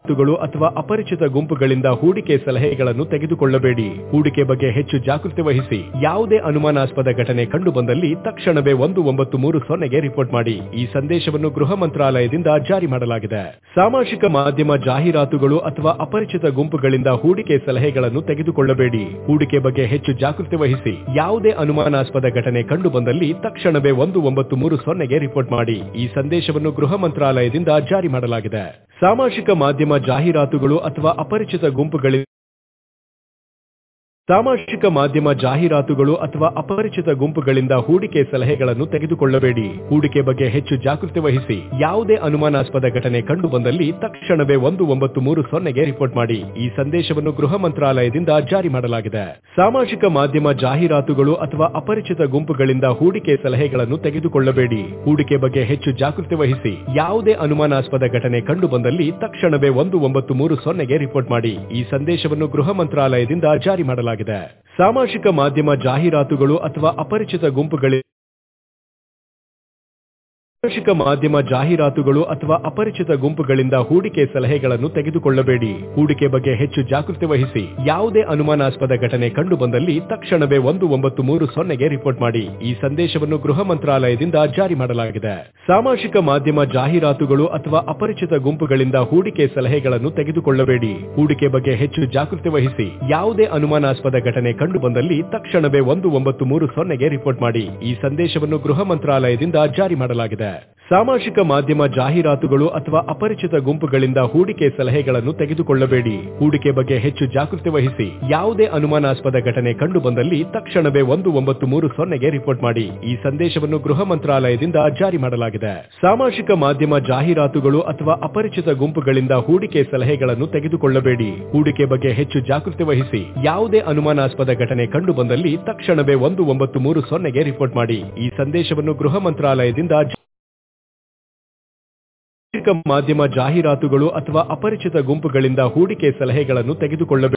ಜಾಹೀರಾತುಗಳು ಅಥವಾ ಅಪರಿಚಿತ ಗುಂಪುಗಳಿಂದ ಹೂಡಿಕೆ ಸಲಹೆಗಳನ್ನು ತೆಗೆದುಕೊಳ್ಳಬೇಡಿ ಹೂಡಿಕೆ ಬಗ್ಗೆ ಹೆಚ್ಚು ಜಾಗೃತಿ ವಹಿಸಿ ಯಾವುದೇ ಅನುಮಾನಾಸ್ಪದ ಘಟನೆ ಕಂಡು ಬಂದಲ್ಲಿ ತಕ್ಷಣವೇ ಒಂದು ಒಂಬತ್ತು ಮೂರು ಸೊನ್ನೆಗೆ ರಿಪೋರ್ಟ್ ಮಾಡಿ ಈ ಸಂದೇಶವನ್ನು ಗೃಹ ಮಂತ್ರಾಲಯದಿಂದ ಜಾರಿ ಮಾಡಲಾಗಿದೆ ಸಾಮಾಜಿಕ ಮಾಧ್ಯಮ ಜಾಹೀರಾತುಗಳು ಅಥವಾ ಅಪರಿಚಿತ ಗುಂಪುಗಳಿಂದ ಹೂಡಿಕೆ ಸಲಹೆಗಳನ್ನು ತೆಗೆದುಕೊಳ್ಳಬೇಡಿ ಹೂಡಿಕೆ ಬಗ್ಗೆ ಹೆಚ್ಚು ಜಾಗೃತಿ ವಹಿಸಿ ಯಾವುದೇ ಅನುಮಾನಾಸ್ಪದ ಘಟನೆ ಕಂಡು ಬಂದಲ್ಲಿ ತಕ್ಷಣವೇ ಒಂದು ಒಂಬತ್ತು ಮೂರು ಸೊನ್ನೆಗೆ ರಿಪೋರ್ಟ್ ಮಾಡಿ ಈ ಸಂದೇಶವನ್ನು ಗೃಹ ಮಂತ್ರಾಲಯದಿಂದ ಜಾರಿ ಮಾಡಲಾಗಿದೆ ಸಾಮಾಜಿಕ ಮಾಧ್ಯಮ ಜಾಹೀರಾತುಗಳು ಅಥವಾ ಅಪರಿಚಿತ ಗುಂಪುಗಳಿಂದ ಸಾಮಾಜಿಕ ಮಾಧ್ಯಮ ಜಾಹೀರಾತುಗಳು ಅಥವಾ ಅಪರಿಚಿತ ಗುಂಪುಗಳಿಂದ ಹೂಡಿಕೆ ಸಲಹೆಗಳನ್ನು ತೆಗೆದುಕೊಳ್ಳಬೇಡಿ ಹೂಡಿಕೆ ಬಗ್ಗೆ ಹೆಚ್ಚು ಜಾಗೃತಿ ವಹಿಸಿ ಯಾವುದೇ ಅನುಮಾನಾಸ್ಪದ ಘಟನೆ ಕಂಡು ಬಂದಲ್ಲಿ ತಕ್ಷಣವೇ ಒಂದು ಒಂಬತ್ತು ಮೂರು ಸೊನ್ನೆಗೆ ರಿಪೋರ್ಟ್ ಮಾಡಿ ಈ ಸಂದೇಶವನ್ನು ಗೃಹ ಮಂತ್ರಾಲಯದಿಂದ ಜಾರಿ ಮಾಡಲಾಗಿದೆ ಸಾಮಾಜಿಕ ಮಾಧ್ಯಮ ಜಾಹೀರಾತುಗಳು ಅಥವಾ ಅಪರಿಚಿತ ಗುಂಪುಗಳಿಂದ ಹೂಡಿಕೆ ಸಲಹೆಗಳನ್ನು ತೆಗೆದುಕೊಳ್ಳಬೇಡಿ ಹೂಡಿಕೆ ಬಗ್ಗೆ ಹೆಚ್ಚು ಜಾಗೃತಿ ವಹಿಸಿ ಯಾವುದೇ ಅನುಮಾನಾಸ್ಪದ ಘಟನೆ ಕಂಡು ಬಂದಲ್ಲಿ ತಕ್ಷಣವೇ ಒಂದು ಒಂಬತ್ತು ಮೂರು ಸೊನ್ನೆಗೆ ರಿಪೋರ್ಟ್ ಮಾಡಿ ಈ ಸಂದೇಶವನ್ನು ಗೃಹ ಮಂತ್ರಾಲಯದಿಂದ ಜಾರಿ ಮಾಡಲಾಗಿದೆ ಸಾಮಾಜಿಕ ಮಾಧ್ಯಮ ಜಾಹೀರಾತುಗಳು ಅಥವಾ ಅಪರಿಚಿತ ಗುಂಪುಗಳಿಂದ ಸಾಮಾಜಿಕ ಮಾಧ್ಯಮ ಜಾಹೀರಾತುಗಳು ಅಥವಾ ಅಪರಿಚಿತ ಗುಂಪುಗಳಿಂದ ಹೂಡಿಕೆ ಸಲಹೆಗಳನ್ನು ತೆಗೆದುಕೊಳ್ಳಬೇಡಿ ಹೂಡಿಕೆ ಬಗ್ಗೆ ಹೆಚ್ಚು ಜಾಗೃತಿ ವಹಿಸಿ ಯಾವುದೇ ಅನುಮಾನಾಸ್ಪದ ಘಟನೆ ಕಂಡು ಬಂದಲ್ಲಿ ತಕ್ಷಣವೇ ಒಂದು ಒಂಬತ್ತು ಮೂರು ಸೊನ್ನೆಗೆ ರಿಪೋರ್ಟ್ ಮಾಡಿ ಈ ಸಂದೇಶವನ್ನು ಗೃಹ ಮಂತ್ರಾಲಯದಿಂದ ಜಾರಿ ಮಾಡಲಾಗಿದೆ ಸಾಮಾಜಿಕ ಮಾಧ್ಯಮ ಜಾಹೀರಾತುಗಳು ಅಥವಾ ಅಪರಿಚಿತ ಗುಂಪುಗಳಿಂದ ಹೂಡಿಕೆ ಸಲಹೆಗಳನ್ನು ತೆಗೆದುಕೊಳ್ಳಬೇಡಿ ಹೂಡಿಕೆ ಬಗ್ಗೆ ಹೆಚ್ಚು ಜಾಗೃತಿ ವಹಿಸಿ ಯಾವುದೇ ಅನುಮಾನಾಸ್ಪದ ಘಟನೆ ಕಂಡು ಬಂದಲ್ಲಿ ತಕ್ಷಣವೇ ಒಂದು ಒಂಬತ್ತು ಮೂರು ಸೊನ್ನೆಗೆ ರಿಪೋರ್ಟ್ ಮಾಡಿ ಈ ಸಂದೇಶವನ್ನು ಗೃಹ ಮಂತ್ರಾಲಯದಿಂದ ಜಾರಿ ಮಾಡಲಾಗಿದೆ ಸಾಮಾಜಿಕ ಮಾಧ್ಯಮ ಜಾಹೀರಾತುಗಳು ಅಥವಾ ಅಪರಿಚಿತ ಗುಂಪುಗಳಿಂದ ಹೂಡಿಕೆ ಸಲಹೆಗಳನ್ನು ತೆಗೆದುಕೊಳ್ಳಬೇಡಿ ಹೂಡಿಕೆ ಬಗ್ಗೆ ಹೆಚ್ಚು ಜಾಗೃತಿ ವಹಿಸಿ ಯಾವುದೇ ಅನುಮಾನಾಸ್ಪದ ಘಟನೆ ಕಂಡು ಬಂದಲ್ಲಿ ತಕ್ಷಣವೇ ಒಂದು ಒಂಬತ್ತು ಮೂರು ಸೊನ್ನೆಗೆ ರಿಪೋರ್ಟ್ ಮಾಡಿ ಈ ಸಂದೇಶವನ್ನು ಗೃಹ ಮಂತ್ರಾಲಯದಿಂದ ಜಾರಿ ಮಾಡಲಾಗಿದೆ ಸಾಮಾಜಿಕ ಮಾಧ್ಯಮ ಜಾಹೀರಾತುಗಳು ಅಥವಾ ಅಪರಿಚಿತ ಗುಂಪುಗಳಿಂದ ಹೂಡಿಕೆ ಸಲಹೆಗಳನ್ನು ತೆಗೆದುಕೊಳ್ಳಬೇಡಿ ಹೂಡಿಕೆ ಬಗ್ಗೆ ಹೆಚ್ಚು ಜಾಗೃತಿ ವಹಿಸಿ ಯಾವುದೇ ಅನುಮಾನಾಸ್ಪದ ಘಟನೆ ಕಂಡು ಬಂದಲ್ಲಿ ತಕ್ಷಣವೇ ಒಂದು ಒಂಬತ್ತು ಮೂರು ಸೊನ್ನೆಗೆ ರಿಪೋರ್ಟ್ ಮಾಡಿ ಈ ಸಂದೇಶವನ್ನು ಗೃಹ ಮಂತ್ರಾಲಯದಿಂದ ಸಾಮಾಜಿಕ ಮಾಧ್ಯಮ ಜಾಹೀರಾತುಗಳು ಅಥವಾ ಅಪರಿಚಿತ ಗುಂಪುಗಳಿಂದ ಹೂಡಿಕೆ ಸಲಹೆಗಳನ್ನು ತೆಗೆದುಕೊಳ್ಳಬೇಡಿ